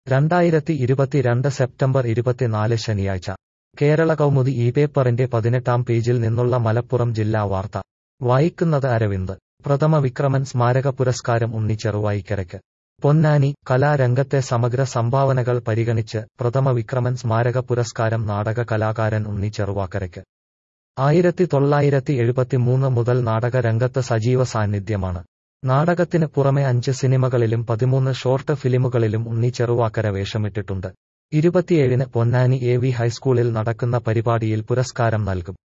രണ്ടായിരത്തി ഇരുപത്തിരണ്ട് സെപ്റ്റംബർ ഇരുപത്തിനാല് ശനിയാഴ്ച കേരള കൗമുദി ഈ പേപ്പറിന്റെ പതിനെട്ടാം പേജിൽ നിന്നുള്ള മലപ്പുറം ജില്ലാ വാർത്ത വായിക്കുന്നത് അരവിന്ദ് പ്രഥമ വിക്രമൻ സ്മാരക പുരസ്കാരം ഉണ്ണിച്ചെറുവായിക്കരയ്ക്ക് പൊന്നാനി കലാരംഗത്തെ സമഗ്ര സംഭാവനകൾ പരിഗണിച്ച് പ്രഥമ വിക്രമൻ സ്മാരക പുരസ്കാരം നാടക കലാകാരൻ ഉണ്ണി ചെറുവാക്കരയ്ക്ക് ആയിരത്തി തൊള്ളായിരത്തി എഴുപത്തിമൂന്ന് മുതൽ നാടക രംഗത്ത് സജീവ സാന്നിധ്യമാണ് നാടകത്തിന് പുറമെ അഞ്ച് സിനിമകളിലും പതിമൂന്ന് ഷോർട്ട് ഫിലിമുകളിലും ഉണ്ണി ചെറുവാക്കര വേഷമിട്ടിട്ടുണ്ട് ഇരുപത്തിയേഴിന് പൊന്നാനി എ വി ഹൈസ്കൂളിൽ നടക്കുന്ന പരിപാടിയിൽ പുരസ്കാരം നൽകും